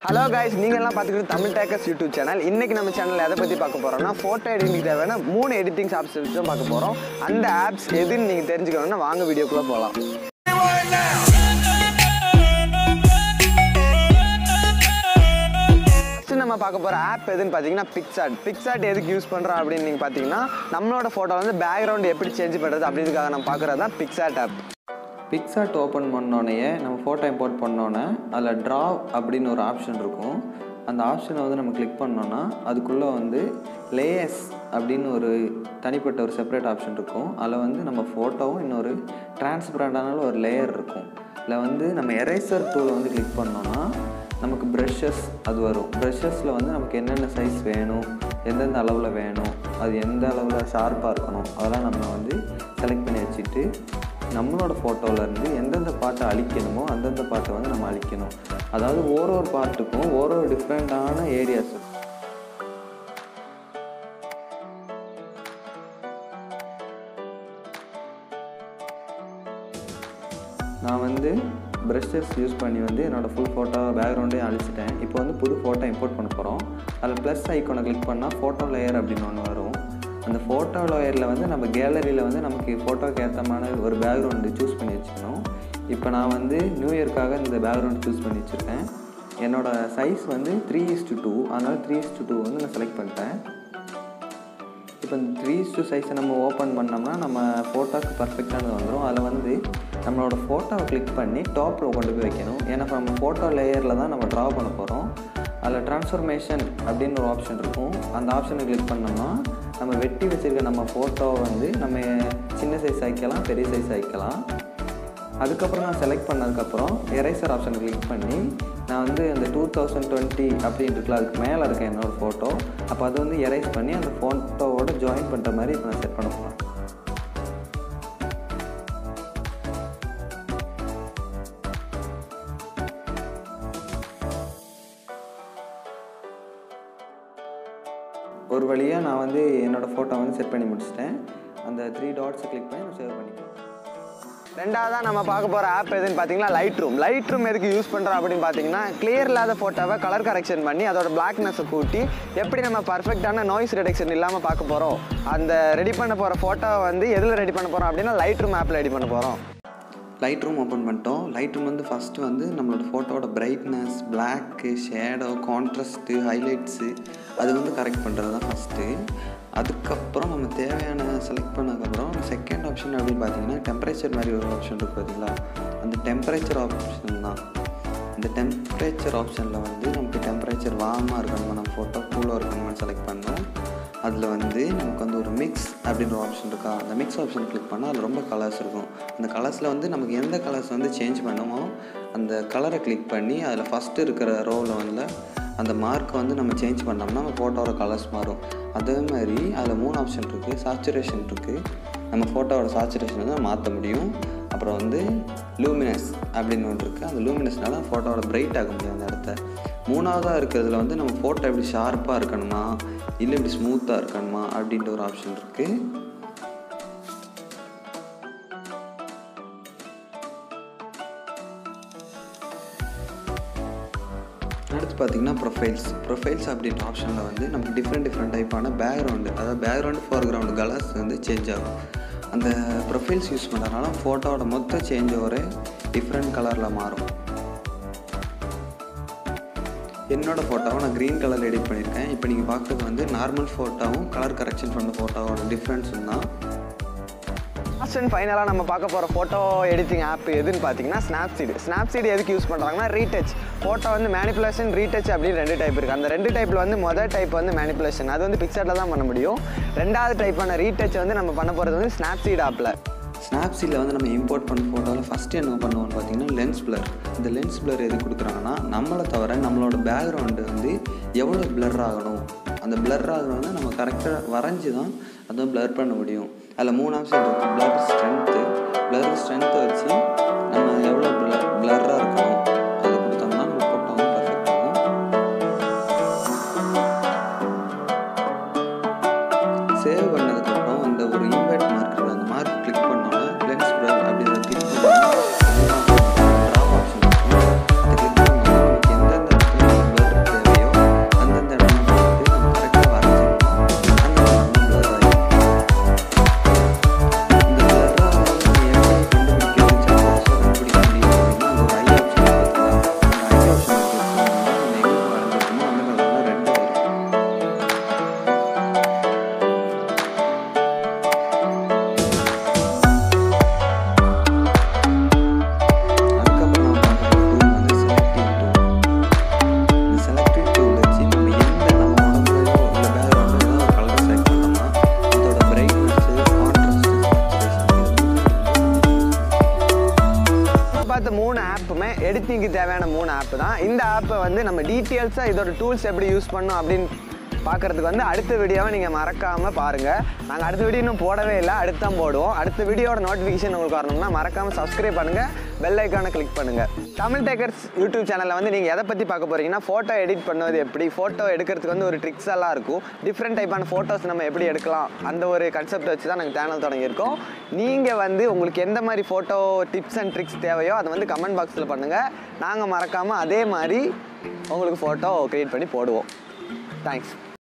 hello guys நீங்க எல்லாம் பார்த்துக்கிட்டு தமிழ் டேக்கர்ஸ் யூடியூப் சேனல் இன்னைக்கு நம்ம சேனல்ல எதை பத்தி பார்க்க போறோம்னா போட்டோ எடிட்டிங் தேவையான மூணு எடிட்டிங் ஆப்ஸ் தான் பார்க்க போறோம் அந்த ஆப்ஸ் எதுன்னு நீங்க தெரிஞ்சுக்கணும்னா வாங்க வீடியோக்குள்ள போகலாம் ஃபஸ்ட்டு நம்ம பார்க்க போகிற ஆப் எதுன்னு பார்த்தீங்கன்னா பிக்சார்ட் பிக்சார்ட் எதுக்கு யூஸ் பண்ணுறோம் அப்படின்னு நீங்கள் பார்த்தீங்கன்னா நம்மளோட ஃபோட்டோ வந்து பேக்ரவுண்ட் எப்படி சேஞ்ச் பண்ணுறது அப்படின்றதுக்காக நம்ம பார்க்குறது தான் பிக்சார்ட் ஆப் பிக்சார்ட் ஓப்பன் பண்ணோடனே நம்ம ஃபோட்டோ இம்போர்ட் பண்ணோன்னே அதில் ட்ரா அப்படின்னு ஒரு ஆப்ஷன் இருக்கும் அந்த ஆப்ஷனை வந்து நம்ம கிளிக் பண்ணோன்னா அதுக்குள்ளே வந்து லேயர்ஸ் அப்படின்னு ஒரு தனிப்பட்ட ஒரு செப்பரேட் ஆப்ஷன் இருக்கும் அதில் வந்து நம்ம ஃபோட்டோவும் இன்னொரு டிரான்ஸ்பரண்டான ஒரு லேயர் இருக்கும் இதில் வந்து நம்ம எரேசர் டூலை வந்து கிளிக் பண்ணோன்னா நமக்கு ப்ரஷஸ் அது வரும் ப்ரஷஸில் வந்து நமக்கு என்னென்ன சைஸ் வேணும் எந்தெந்த அளவில் வேணும் அது எந்த அளவில் ஷார்ப்பாக இருக்கணும் அதெல்லாம் நம்ம வந்து செலக்ட் பண்ணி வச்சுட்டு நம்மளோட ஃபோட்டோவிலேருந்து எந்தெந்த பாட்டை அழிக்கணுமோ அந்தந்த பாட்டை வந்து நம்ம அழிக்கணும் அதாவது ஒரு ஒரு பாட்டுக்கும் ஒரு ஒரு டிஃப்ரெண்ட்டான ஏரியாஸ் நான் வந்து ப்ரஷஸ் யூஸ் பண்ணி வந்து என்னோடய ஃபுல் ஃபோட்டோ பேக்ரவுண்டே அழிச்சிட்டேன் இப்போ வந்து புது ஃபோட்டோ இம்போர்ட் பண்ண போகிறோம் அதில் ப்ளஸ் ஐக்கோனை கிளிக் பண்ணால் ஃபோட்டோ லேயர் அப்படின்னு ஒன்று வரும் அந்த ஃபோட்டோ லேயரில் வந்து நம்ம கேலரியில் வந்து நமக்கு ஃபோட்டோக்கு ஏற்றமான ஒரு பேக்ரவுண்டு சூஸ் பண்ணி வச்சுக்கணும் இப்போ நான் வந்து நியூ இயர்க்காக இந்த பேக்ரவுண்ட் சூஸ் பண்ணி வச்சுருக்கேன் என்னோடய சைஸ் வந்து த்ரீ இஸ்டு டூ அதனால் த்ரீ இஸ்டு டூ வந்து நான் செலக்ட் பண்ணிட்டேன் இப்போ இந்த த்ரீ டூ சைஸை நம்ம ஓப்பன் பண்ணோம்னா நம்ம ஃபோட்டோக்கு பர்ஃபெக்டானது வந்துடும் அதில் வந்து நம்மளோட ஃபோட்டோவை கிளிக் பண்ணி டாப்பில் கொண்டு போய் வைக்கணும் ஏன்னா இப்போ நம்ம ஃபோட்டோ லேயரில் தான் நம்ம ட்ரா பண்ண போகிறோம் அதில் ட்ரான்ஸ்ஃபர்மேஷன் அப்படின்னு ஒரு ஆப்ஷன் இருக்கும் அந்த ஆப்ஷனை கிளிக் பண்ணோம்னா நம்ம வெட்டி வச்சுருக்க நம்ம ஃபோட்டோவை வந்து நம்ம சின்ன சைஸ் ஆக்கிக்கலாம் பெரிய சைஸ் ஆக்கிக்கலாம் அதுக்கப்புறம் நான் செலக்ட் பண்ணதுக்கப்புறம் எரேசர் ஆப்ஷனை கிளிக் பண்ணி நான் வந்து அந்த டூ தௌசண்ட் டுவெண்ட்டி அப்படின்னு இருக்குல்ல அதுக்கு மேலே இருக்க என்னோடய ஃபோட்டோ அப்போ அது வந்து எரேஸ் பண்ணி அந்த ஃபோட்டோவோட ஜாயின் பண்ணுற மாதிரி இப்போ நான் செட் பண்ண போகிறேன் ஒரு வழியாக நான் வந்து என்னோடய ஃபோட்டோ வந்து செட் பண்ணி முடிச்சிட்டேன் அந்த த்ரீ டாட்ஸை கிளிக் பண்ணி நான் சேவ் பண்ணிக்கலாம் ரெண்டாவதாக நம்ம பார்க்க போகிற ஆப் எதுன்னு பார்த்தீங்கன்னா லைட் ரூம் லைட் ரூம் எதுக்கு யூஸ் பண்ணுறோம் அப்படின்னு பார்த்தீங்கன்னா கிளியர் இல்லாத ஃபோட்டோவை கலர் கரெக்ஷன் பண்ணி அதோட பிளாக்னஸை கூட்டி எப்படி நம்ம பர்ஃபெக்டான நாய்ஸ் ரிடக்ஷன் இல்லாமல் பார்க்க போகிறோம் அந்த ரெடி பண்ண போகிற ஃபோட்டோவை வந்து எதில் ரெடி பண்ண போகிறோம் அப்படின்னா லைட் ரூம் ஆப்பில் ரெடி பண்ண போகிறோம் லைட் ரூம் ஓப்பன் பண்ணிட்டோம் லைட் ரூம் வந்து ஃபஸ்ட்டு வந்து நம்மளோட ஃபோட்டோவோட brightness black shadow contrast highlights அது வந்து கரெக்ட் பண்ணுறது தான் ஃபஸ்ட்டு அதுக்கப்புறம் நம்ம தேவையான செலக்ட் பண்ணதுக்கப்புறம் செகண்ட் ஆப்ஷன் அப்படின்னு பார்த்தீங்கன்னா டெம்பரேச்சர் மாதிரி ஒரு ஆப்ஷன் இருக்குது பார்த்தீங்களா அந்த டெம்பரேச்சர் ஆப்ஷன் தான் இந்த டெம்பரேச்சர் ஆப்ஷனில் வந்து நமக்கு டெம்பரேச்சர் வார்மாக இருக்கணுமா நம்ம ஃபோட்டோ கூலாக இருக்கணுமா செலக்ட் பண்ணோம் அதில் வந்து நமக்கு வந்து ஒரு மிக்ஸ் அப்படின்ற ஒரு ஆப்ஷன் இருக்கா அந்த மிக்ஸ் ஆப்ஷன் கிளிக் பண்ணால் அதில் ரொம்ப கலர்ஸ் இருக்கும் அந்த கலர்ஸில் வந்து நமக்கு எந்த கலர்ஸ் வந்து சேஞ்ச் பண்ணுமோ அந்த கலரை கிளிக் பண்ணி அதில் ஃபஸ்ட்டு இருக்கிற ரோவில் வந்து அந்த மார்க்கை வந்து நம்ம சேஞ்ச் பண்ணோம்னா நம்ம ஃபோட்டோவோட கலர்ஸ் மாறும் அதே மாதிரி அதில் மூணு ஆப்ஷன் இருக்குது சாச்சுரேஷன் இருக்குது நம்ம ஃபோட்டோவோட சாச்சுரேஷன் வந்து மாற்ற முடியும் அப்புறம் வந்து லூமினஸ் அப்படின்னு ஒன்று இருக்குது அந்த லூமினஸ்னால ஃபோட்டோவோட பிரைட் ஆக முடியும் அந்த இடத்த மூணாவதாக இருக்கிறதுல வந்து நம்ம ஃபோட்டோ எப்படி ஷார்ப்பாக இருக்கணுமா இல்லை இப்படி ஸ்மூத்தாக இருக்கணுமா அப்படின்ற ஒரு ஆப்ஷன் இருக்குது அடுத்து பார்த்திங்கன்னா ப்ரொஃபைல்ஸ் ப்ரொஃபைல்ஸ் அப்படின்ற ஆப்ஷனில் வந்து நமக்கு டிஃப்ரெண்ட் டிஃப்ரெண்ட் டைப்பான பேக்ரவுண்டு அதாவது பேக்ரவுண்டு ஃபோர்க்ரவுண்டு கலர்ஸ் வந்து சேஞ்ச் ஆகும் அந்த ப்ரொஃபைல்ஸ் யூஸ் பண்ணுறதுனால ஃபோட்டோவோட மொத்த சேஞ்ச் ஒரே டிஃப்ரெண்ட் கலரில் மாறும் என்னோடய ஃபோட்டோவை நான் க்ரீன் கலர் எடிட் பண்ணியிருக்கேன் இப்போ நீங்கள் பார்க்குறது வந்து நார்மல் ஃபோட்டோவும் கலர் கரெக்ஷன் பண்ண ஃபோட்டோவோட டிஃப்ரென்ஸும் தான் லாஸ்ட் அண்ட் ஃபைனலாக நம்ம பார்க்க போகிற ஃபோட்டோ எடிட்டிங் ஆப் எதுன்னு பார்த்தீங்கன்னா ஸ்னாப்சீடு ஸ்னாப்சீடு எதுக்கு யூஸ் பண்ணுறாங்கன்னா ரீடச் ஃபோட்டோ வந்து மேனிப்புலேஷன் ரீடச் அப்படின்னு ரெண்டு டைப் இருக்குது அந்த ரெண்டு டைப்பில் வந்து மொதல் டைப் வந்து மேனிப்புலேஷன் அது வந்து பிக்சரில் தான் பண்ண முடியும் ரெண்டாவது டைப்பான ரீடச் வந்து நம்ம பண்ண போகிறது வந்து ஸ்னாப்சீட் ஆப்பில் ஸ்னாப்சீட்டில் வந்து நம்ம இம்போர்ட் பண்ண ஃபோட்டோவில் ஃபஸ்ட்டு என்ன பண்ணுவோம்னு பார்த்தீங்கன்னா லென்ஸ் பிளர் இந்த லென்ஸ் பிளர் எது கொடுக்குறாங்கன்னா நம்மளை தவிர நம்மளோட பேக்ரவுண்டு வந்து எவ்வளோ பிளர் ஆகணும் அந்த பிளர் ஆகணும்னா நம்ம கரெக்டாக வரைஞ்சி தான் அதை பிளர் பண்ண முடியும் அதில் மூணு ஆப்ஷன் இருக்குது பிளர் ஸ்ட்ரென்த்து பிளர் ஸ்ட்ரென்த்தை வச்சு நம்ம எவ்வளோ பிளர் பிளர்ராக இருக்கணும் அது கொடுத்தோம்னா நம்ம ஃபோட்டோ வந்து பர்ஃபெக்ட் ஆகும் சேவ் பண்ணதுக்கப்புறம் அந்த ஒரு இன்வெர்ட் மார்க் இருக்கு அந்த மார்க் கிளிக் பண்ணோன்னா லென்ஸ் பிளர் அப்படி அதை கிளிக் பண்ணி ட்ராப் ஆப்ஷன் இருக்கும் அதை கிளிக் பண்ணோம்னா நமக்கு எந்தெந்த இடத்துல எடிட்டிங்க்கு தேவையான மூணு ஆப் தான் இந்த ஆப்பை வந்து நம்ம டீட்டெயில்ஸாக இதோட டூல்ஸ் எப்படி யூஸ் பண்ணணும் அப்படின்னு பார்க்குறதுக்கு வந்து அடுத்த வீடியோவை நீங்கள் மறக்காமல் பாருங்கள் நாங்கள் அடுத்த வீடியோ இன்னும் போடவே இல்லை அடுத்து தான் போடுவோம் அடுத்த வீடியோட நோட்டிஃபிகேஷன் உங்களுக்கு வரணும்னா மறக்காமல் சப்ஸ்கிரைப் பண்ணுங்கள் பெல் ஐக்கானை கிளிக் பண்ணுங்கள் தமிழ் டேக்கர்ஸ் யூடியூப் சேனலில் வந்து நீங்கள் எதை பற்றி பார்க்க போகிறீங்கன்னா ஃபோட்டோ எடிட் பண்ணுவது எப்படி ஃபோட்டோ எடுக்கிறதுக்கு வந்து ஒரு ட்ரிக்ஸ் எல்லாம் இருக்கும் டிஃப்ரெண்ட் டைப்பான ஃபோட்டோஸ் நம்ம எப்படி எடுக்கலாம் அந்த ஒரு கன்செப்ட் வச்சு தான் நாங்கள் சேனல் தொடங்கியிருக்கோம் நீங்கள் வந்து உங்களுக்கு எந்த மாதிரி ஃபோட்டோ டிப்ஸ் அண்ட் ட்ரிக்ஸ் தேவையோ அதை வந்து கமெண்ட் பாக்ஸில் பண்ணுங்கள் நாங்கள் மறக்காமல் அதே மாதிரி உங்களுக்கு ஃபோட்டோ க்ரியேட் பண்ணி போடுவோம் தேங்க்ஸ்